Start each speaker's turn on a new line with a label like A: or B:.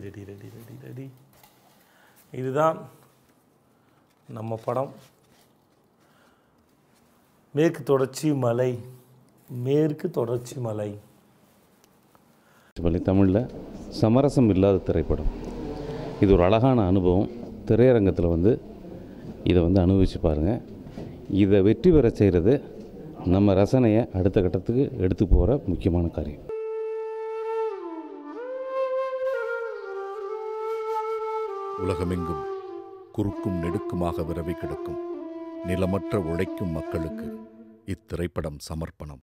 A: ready ready ready ready இதுதான் நம்ம படம் மேற்கு தொடர்ச்சி மலை மேற்கு தொடர்ச்சி மலை
B: பள்ளி தமிழில் சமரசம் இல்லாத திரைப்படம் இது ஒரு அழகான அனுபவம் திரையரங்கத்தில் வந்து இதை வந்து அனுபவித்து பாருங்கள் இதை வெற்றி பெற செய்கிறது நம்ம ரசனையை அடுத்த கட்டத்துக்கு எடுத்து போகிற முக்கியமான காரியம்
C: உலகமெங்கும் குறுக்கும் நெடுக்குமாக விரவி கிடக்கும் நிலமற்ற உழைக்கும் மக்களுக்கு இத்திரைப்படம் சமர்ப்பணம்